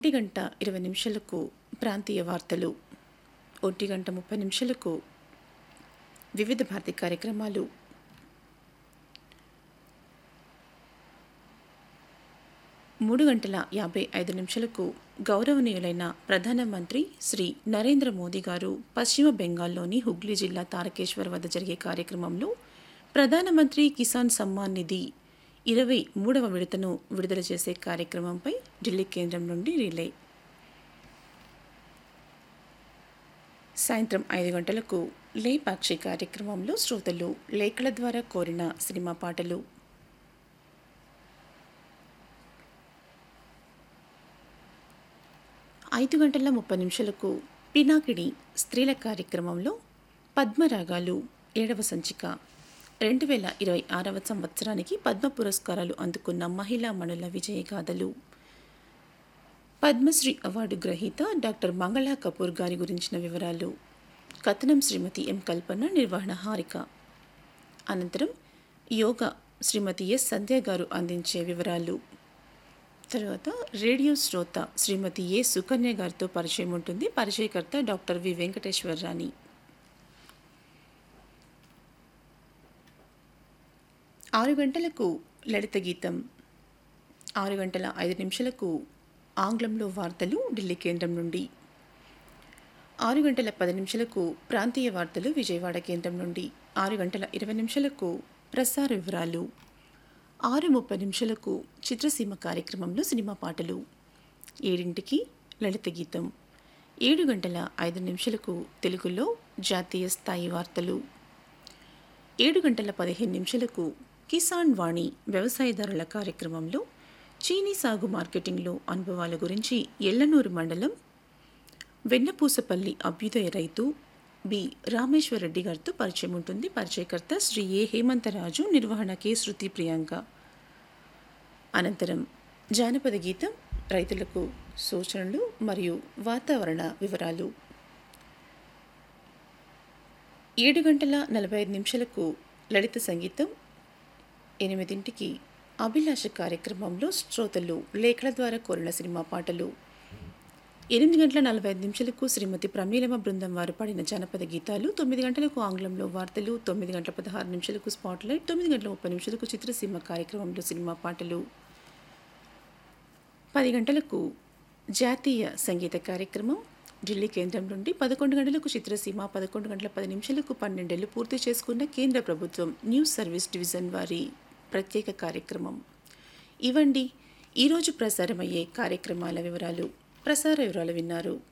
ఒంటి గంట ఇరవై నిమిషాలకు ప్రాంతీయ వార్తలు ఒంటి గంట ముప్పై నిమిషాలకు వివిధ భారతి కార్యక్రమాలు మూడు గంటల యాభై ఐదు నిమిషాలకు గౌరవనీయులైన ప్రధానమంత్రి శ్రీ నరేంద్ర మోదీ గారు పశ్చిమ బెంగాల్లోని హుగ్లీ జిల్లా తారకేశ్వర్ వద్ద జరిగే కార్యక్రమంలో ప్రధానమంత్రి కిసాన్ సమ్మాన్ నిధి ఇరవై మూడవ విడతను విడుదల చేసే కార్యక్రమంపై ఢిల్లీ కేంద్రం నుండి రిలే సాయంత్రం ఐదు గంటలకు లే పాక్షి కార్యక్రమంలో శ్రోతలు లేఖల ద్వారా కోరిన సినిమా పాటలు ఐదు గంటల ముప్పై నిమిషాలకు పినాకిడి స్త్రీల కార్యక్రమంలో పద్మరాగాలు ఏడవ సంచిక రెండు వేల ఇరవై ఆరవ సంవత్సరానికి పద్మ పురస్కారాలు అందుకున్న మహిళా మణుల విజయగాథలు పద్మశ్రీ అవార్డు గ్రహీత డాక్టర్ మంగళా కపూర్ గారి గురించిన వివరాలు కథనం శ్రీమతి ఎం కల్పన నిర్వహణ హారిక అనంతరం యోగా శ్రీమతి ఎస్ సంధ్య గారు అందించే వివరాలు తర్వాత రేడియో శ్రోత శ్రీమతి ఏ సుకన్య గారితో పరిచయం ఉంటుంది పరిచయకర్త డాక్టర్ వి వెంకటేశ్వర రాణి ఆరు గంటలకు లలిత గీతం ఆరు గంటల ఐదు నిమిషాలకు ఆంగ్లంలో వార్తలు ఢిల్లీ కేంద్రం నుండి ఆరు గంటల పది నిమిషాలకు ప్రాంతీయ వార్తలు విజయవాడ కేంద్రం నుండి ఆరు గంటల ఇరవై నిమిషాలకు ప్రసార వివరాలు ఆరు ముప్పై నిమిషాలకు చిత్రసీమ కార్యక్రమంలో సినిమా పాటలు ఏడింటికి లలిత గీతం ఏడు గంటల ఐదు నిమిషాలకు తెలుగులో జాతీయ స్థాయి వార్తలు ఏడు గంటల పదిహేను నిమిషాలకు కిసాన్ వాణి వ్యవసాయదారుల కార్యక్రమంలో చీనీ సాగు మార్కెటింగ్లో అనుభవాల గురించి ఎల్లనూరు మండలం వెన్నపూసపల్లి అభ్యుదయ రైతు బి రామేశ్వరరెడ్డి గారితో పరిచయం ఉంటుంది పరిచయకర్త శ్రీ ఏ హేమంతరాజు నిర్వహణ కె శృతి ప్రియాంక అనంతరం జానపద గీతం రైతులకు సూచనలు మరియు వాతావరణ వివరాలు ఏడు గంటల నలభై ఐదు నిమిషాలకు లలిత సంగీతం ఎనిమిదింటికి అభిలాష కార్యక్రమంలో శ్రోతలు లేఖల ద్వారా కోరిన సినిమా పాటలు ఎనిమిది గంటల నలభై ఐదు నిమిషాలకు శ్రీమతి ప్రమీలమ బృందం వారు పాడిన జానపద గీతాలు తొమ్మిది గంటలకు ఆంగ్లంలో వార్తలు తొమ్మిది గంటల పదహారు నిమిషాలకు స్పాట్లైట్ తొమ్మిది గంటల ముప్పై నిమిషాలకు చిత్రసీమ కార్యక్రమంలో సినిమా పాటలు పది గంటలకు జాతీయ సంగీత కార్యక్రమం ఢిల్లీ కేంద్రం నుండి పదకొండు గంటలకు చిత్రసీమ పదకొండు గంటల పది నిమిషాలకు పన్నెండేళ్లు పూర్తి చేసుకున్న కేంద్ర ప్రభుత్వం న్యూస్ సర్వీస్ డివిజన్ వారి ప్రత్యేక కార్యక్రమం ఇవండి ఈరోజు ప్రసారమయ్యే కార్యక్రమాల వివరాలు ప్రసార వివరాలు విన్నారు